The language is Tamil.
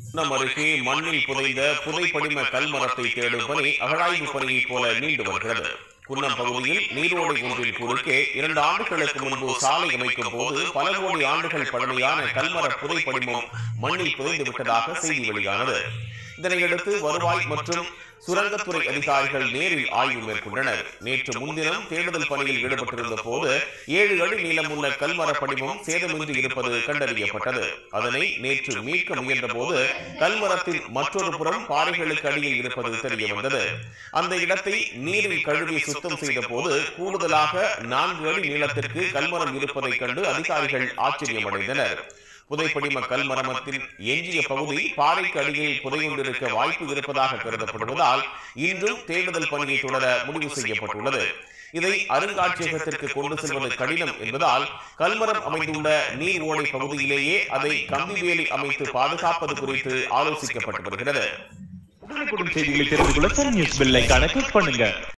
நம் அருகே மண்ணில் புதைந்த புதைப்படிம கல்மரத்தை தேடும் பணி அகழாய்வு பணியைப் போல நீண்டு வருகிறது குன்னம் பகுதியில் நீரோடை ஒன்றின் குறுக்கே இரண்டு ஆண்டுகளுக்கு முன்பு சாலை அமைக்கும் போது பல கோடி ஆண்டுகள் பழமையான கல்மர புதைப்படிமம் மண்ணில் புதைந்து விட்டதாக செய்தி வெளியானது இதனையடுத்து வருவாய் மற்றும் சுரங்கத்துறை அதிகாரிகள் நேரில் ஆய்வு மேற்கொண்டனர் நேற்று முன்தினம் தேடுதல் பணியில் ஈடுபட்டிருந்த போது ஏழு அடி நீளமுள்ள கல்மர படிமம் சேதமின்றி இருப்பது கண்டறியப்பட்டது அதனை நேற்று மீட்க முயன்ற போது கல்மரத்தின் மற்றொரு புறம் பாறைகளுக்கு அடியில் இருப்பது தெரிய வந்தது அந்த இடத்தை நீரில் கழுவி சுத்தம் செய்த போது கூடுதலாக நான்கு அடி நீளத்திற்கு கல்மரம் இருப்பதைக் கண்டு அதிகாரிகள் ஆச்சரியமடைந்தனர் புதைப்படிம கல்மரமத்தின் எஞ்சிய பகுதி பாறைக்கு அடியில் புதையுண்டிருக்க வாய்ப்பு இருப்பதாக கருதப்படுவதால் இன்றும் தேடுதல் பணியை தொடர முடிவு செய்யப்பட்டுள்ளது இதை அருங்காட்சியகத்திற்கு கொண்டு செல்வது கடினம் என்பதால் கல்மரம் அமைந்துள்ள நீர் ஓடை பகுதியிலேயே அதை கம்பி வேலி அமைத்து பாதுகாப்பது குறித்து ஆலோசிக்கப்பட்டு வருகிறது உடனுக்குடன் செய்திகளை தெரிந்து கொள்ள சன் நியூஸ் பெல் ஐகானை கிளிக் பண்ணுங்க